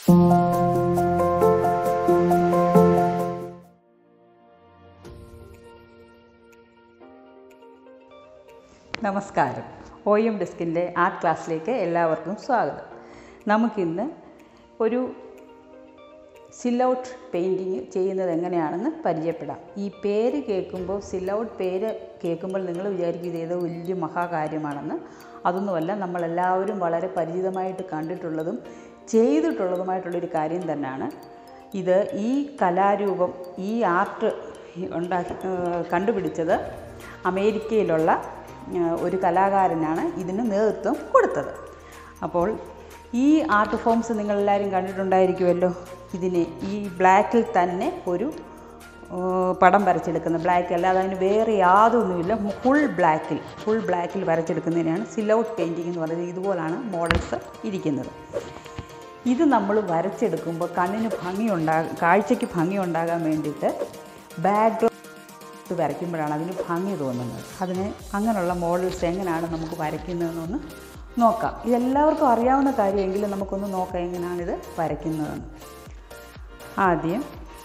നമസ്കാരം O M ഡെസ്കിൻ്റെ art ക്ലാസ്സിലേക്ക് എല്ലാവർക്കും സ്വാഗതം നമുക്കിന്ന് ഒരു സില്ലൗട്ട് പെയിൻറ്റിങ് ചെയ്യുന്നത് എങ്ങനെയാണെന്ന് പരിചയപ്പെടാം ഈ പേര് കേൾക്കുമ്പോൾ സില്ലൗട്ട് പേര് കേൾക്കുമ്പോൾ നിങ്ങൾ വിചാരിക്കും ഇത് ഏതോ വലിയ മഹാകാര്യമാണെന്ന് അതൊന്നുമല്ല നമ്മളെല്ലാവരും വളരെ പരിചിതമായിട്ട് കണ്ടിട്ടുള്ളതും ചെയ്തിട്ടുള്ളതുമായിട്ടുള്ളൊരു കാര്യം തന്നെയാണ് ഇത് ഈ കലാരൂപം ഈ ആർട്ട് ഉണ്ടാക്കി ഏഹ് കണ്ടുപിടിച്ചത് അമേരിക്കയിലുള്ള ഏഹ് ഒരു കലാകാരനാണ് ഇതിന് നേതൃത്വം കൊടുത്തത് അപ്പോൾ ഈ ആർട്ട് ഫോംസ് നിങ്ങളെല്ലാവരും കണ്ടിട്ടുണ്ടായിരിക്കുമല്ലോ ഇതിന് ഈ ബ്ലാക്കിൽ തന്നെ ഒരു ഏഹ് പടം വരച്ചെടുക്കുന്ന ബ്ലാക്ക് അല്ല അതിന് വേറെ യാതൊന്നുമില്ല ഫുൾ ബ്ലാക്കിൽ ഫുൾ ബ്ലാക്കിൽ വരച്ചെടുക്കുന്നതിനാണ് സിലൗട്ട് പെയിൻറ്റിംഗ് എന്ന് പറയുന്നത് ഇതുപോലാണ് മോഡൽസ് ഇരിക്കുന്നത് ഇത് നമ്മൾ വരച്ചെടുക്കുമ്പോൾ കണ്ണിന് ഭംഗി ഉണ്ടാകാൻ കാഴ്ചയ്ക്ക് ഭംഗി ഉണ്ടാകാൻ വേണ്ടിയിട്ട് ബാക്ക്ഗ്രൗണ്ട് വരയ്ക്കുമ്പോഴാണ് അതിന് ഭംഗി തോന്നുന്നത് അതിന് അങ്ങനെയുള്ള മോഡൽസ് എങ്ങനെയാണ് നമുക്ക് വരയ്ക്കുന്നതെന്നൊന്ന് നോക്കാം ഇതെല്ലാവർക്കും അറിയാവുന്ന കാര്യമെങ്കിലും നമുക്കൊന്ന് നോക്കാം എങ്ങനെയാണിത് വരയ്ക്കുന്നതെന്ന് ആദ്യം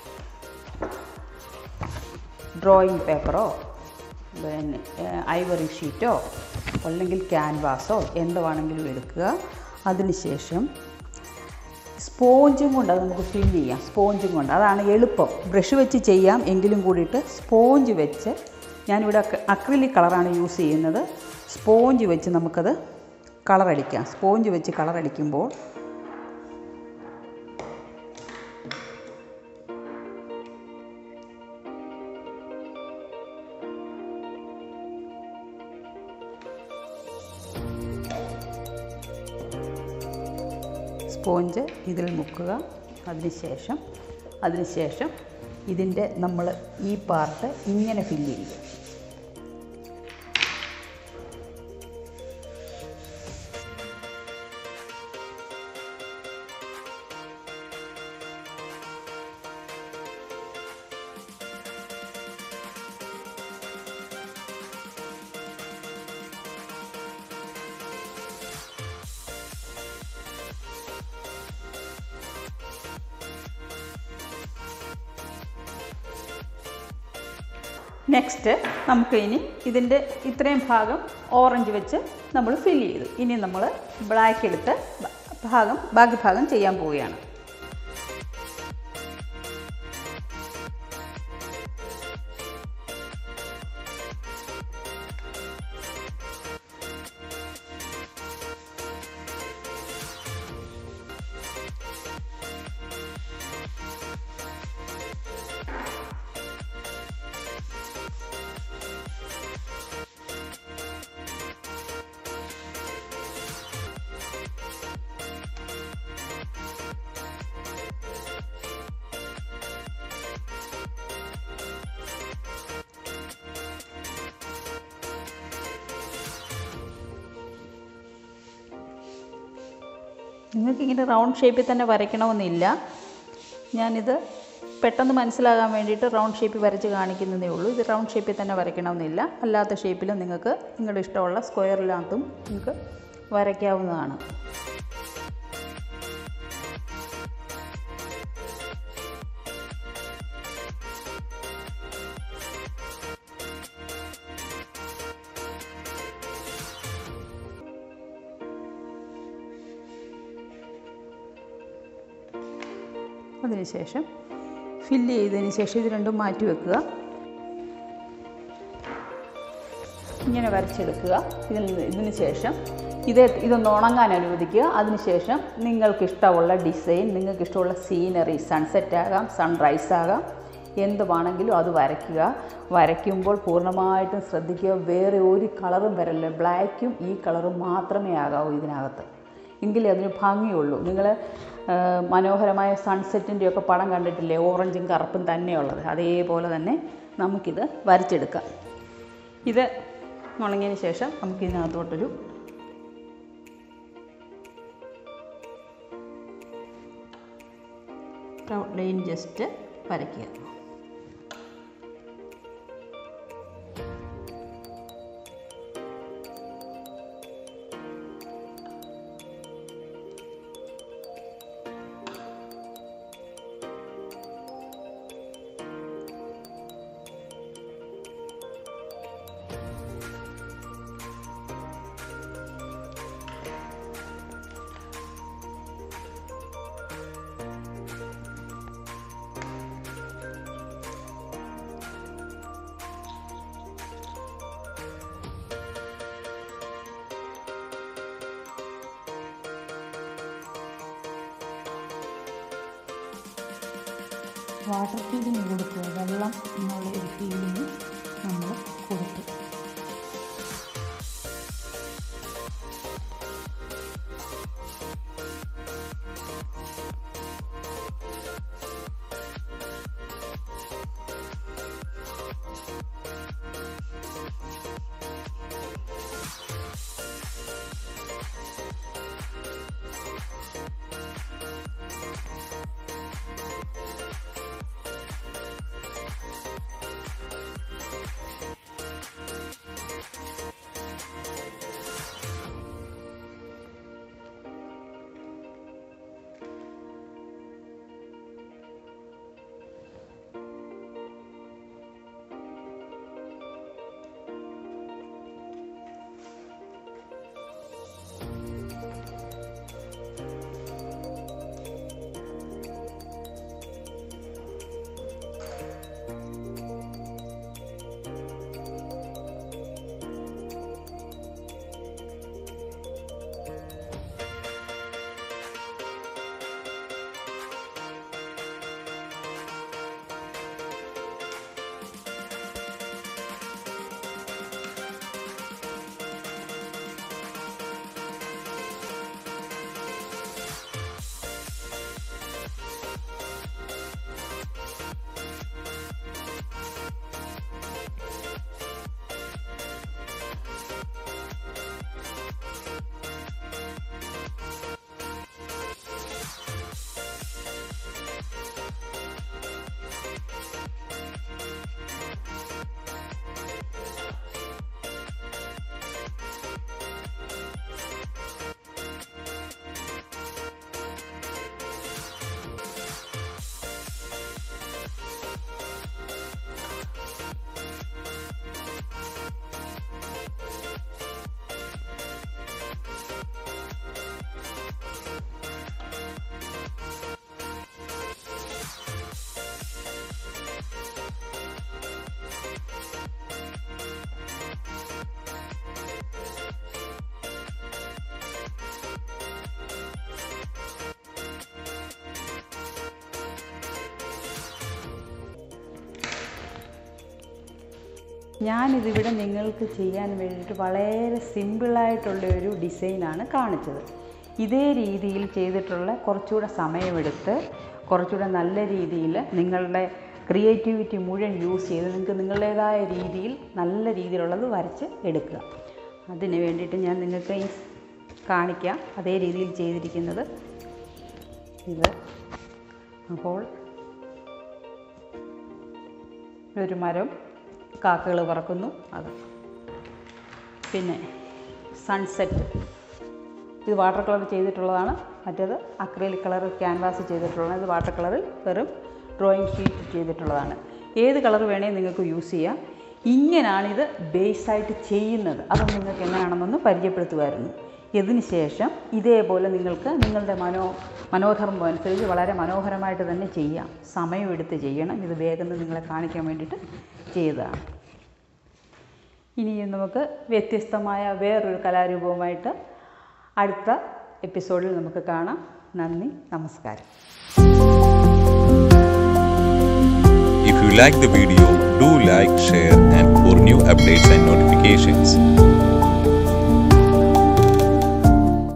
ഡ്രോയിങ് പേപ്പറോ പിന്നെ ഐവറി ഷീറ്റോ അല്ലെങ്കിൽ ക്യാൻവാസോ എന്ത് വേണമെങ്കിലും എടുക്കുക അതിനുശേഷം സ്പോഞ്ചും കൊണ്ട് അത് നമുക്ക് ഫിൽ ചെയ്യാം സ്പോഞ്ചും കൊണ്ട് അതാണ് എളുപ്പം ബ്രഷ് വെച്ച് ചെയ്യാം എങ്കിലും കൂടിയിട്ട് സ്പോഞ്ച് വെച്ച് ഞാനിവിടെ അക്രിലിക് കളറാണ് യൂസ് ചെയ്യുന്നത് സ്പോഞ്ച് വെച്ച് നമുക്കത് കളറടിക്കാം സ്പോഞ്ച് വെച്ച് കളറടിക്കുമ്പോൾ സ്പോഞ്ച് ഇതിൽ മുക്കുക അതിനുശേഷം അതിനുശേഷം ഇതിൻ്റെ നമ്മൾ ഈ പാർട്ട് ഇങ്ങനെ ഫില്ല് ചെയ്യുക നെക്സ്റ്റ് നമുക്ക് ഇനി ഇതിൻ്റെ ഇത്രയും ഭാഗം ഓറഞ്ച് വെച്ച് നമ്മൾ ഫില്ല് ചെയ്തു ഇനി നമ്മൾ ബ്ലാക്ക് എടുത്ത് ഭാഗം ബാക്കി ഭാഗം ചെയ്യാൻ പോവുകയാണ് നിങ്ങൾക്ക് ഇങ്ങനെ റൗണ്ട് ഷേപ്പിൽ തന്നെ വരയ്ക്കണമെന്നില്ല ഞാനിത് പെട്ടെന്ന് മനസ്സിലാകാൻ വേണ്ടിയിട്ട് റൗണ്ട് ഷേപ്പിൽ വരച്ച് കാണിക്കുന്നതേ ഉള്ളൂ ഇത് റൗണ്ട് ഷേപ്പിൽ തന്നെ വരയ്ക്കണമെന്നില്ല അല്ലാത്ത ഷേപ്പിലും നിങ്ങൾക്ക് നിങ്ങളുടെ ഇഷ്ടമുള്ള സ്ക്വയറിനകത്തും നിങ്ങൾക്ക് വരയ്ക്കാവുന്നതാണ് അതിനുശേഷം ഫില്ല് ചെയ്തതിന് ശേഷം ഇത് രണ്ടും മാറ്റി വെക്കുക ഇങ്ങനെ വരച്ചെടുക്കുക ഇതിൽ ഇതിന് ശേഷം ഇത് ഇതൊന്ന് ഉണങ്ങാൻ അനുവദിക്കുക അതിനുശേഷം നിങ്ങൾക്ക് ഇഷ്ടമുള്ള ഡിസൈൻ നിങ്ങൾക്ക് ഇഷ്ടമുള്ള സീനറി സൺസെറ്റ് ആകാം സൺറൈസ് ആകാം എന്ത് വേണമെങ്കിലും അത് വരയ്ക്കുക വരയ്ക്കുമ്പോൾ പൂർണ്ണമായിട്ടും ശ്രദ്ധിക്കുക വേറെ ഒരു കളറും വരല്ല ബ്ലാക്കും ഈ കളറും മാത്രമേ ആകാവൂ ഇതിനകത്ത് എങ്കിലേ അതിന് ഭംഗിയുള്ളൂ നിങ്ങൾ മനോഹരമായ സൺസെറ്റിൻ്റെ ഒക്കെ പടം കണ്ടിട്ടില്ലേ ഓറഞ്ചും കറുപ്പും തന്നെയുള്ളത് അതേപോലെ തന്നെ നമുക്കിത് വരച്ചെടുക്കാം ഇത് ഉണങ്ങിയതിന് ശേഷം നമുക്കിതിനകത്തോട്ടൊരു ലൈൻ ജസ്റ്റ് വരയ്ക്കുക വാട്ടർ ഫീലിംഗ് കൊടുക്കുക വെള്ളം എന്നുള്ള ഒരു ഫീലിംഗ് നമ്മൾ കൊടുത്തു ഞാനിതിവിടെ നിങ്ങൾക്ക് ചെയ്യാൻ വേണ്ടിയിട്ട് വളരെ സിമ്പിളായിട്ടുള്ള ഒരു ഡിസൈനാണ് കാണിച്ചത് ഇതേ രീതിയിൽ ചെയ്തിട്ടുള്ള കുറച്ചുകൂടെ സമയമെടുത്ത് കുറച്ചുകൂടെ നല്ല രീതിയിൽ നിങ്ങളുടെ ക്രിയേറ്റിവിറ്റി മുഴുവൻ യൂസ് ചെയ്ത് നിങ്ങൾക്ക് നിങ്ങളുടേതായ രീതിയിൽ നല്ല രീതിയിലുള്ളത് വരച്ച് എടുക്കുക അതിന് വേണ്ടിയിട്ട് ഞാൻ നിങ്ങൾക്ക് ഈ കാണിക്കാം അതേ രീതിയിൽ ചെയ്തിരിക്കുന്നത് ഇത് അപ്പോൾ ഒരു മരം കാക്കകൾ പറക്കുന്നു അത് പിന്നെ സൺസെറ്റ് ഇത് വാട്ടർ കളർ ചെയ്തിട്ടുള്ളതാണ് മറ്റേത് അക്രലിക് കളർ ക്യാൻവാസ് ചെയ്തിട്ടുള്ളതാണ് ഇത് വാട്ടർ കളറിൽ വെറും ഡ്രോയിങ് ഷീറ്റ് ചെയ്തിട്ടുള്ളതാണ് ഏത് കളർ വേണേൽ നിങ്ങൾക്ക് യൂസ് ചെയ്യാം ഇങ്ങനാണിത് ബേസായിട്ട് ചെയ്യുന്നത് അത് നിങ്ങൾക്ക് എങ്ങനെയാണെന്നൊന്ന് പരിചയപ്പെടുത്തുമായിരുന്നു ഇതിന് ശേഷം ഇതേപോലെ നിങ്ങൾക്ക് നിങ്ങളുടെ മനോ മനോധർമ്മം അനുസരിച്ച് വളരെ മനോഹരമായിട്ട് തന്നെ ചെയ്യാം സമയമെടുത്ത് ചെയ്യണം ഇത് വേഗം നിങ്ങളെ കാണിക്കാൻ വേണ്ടിയിട്ട് ചെയ്തതാണ് ഇനിയും നമുക്ക് വ്യത്യസ്തമായ വേറൊരു കലാരൂപവുമായിട്ട് അടുത്ത എപ്പിസോഡിൽ നമുക്ക് കാണാം നന്ദി നമസ്കാരം If you like the video, do like, share and for new updates and notifications,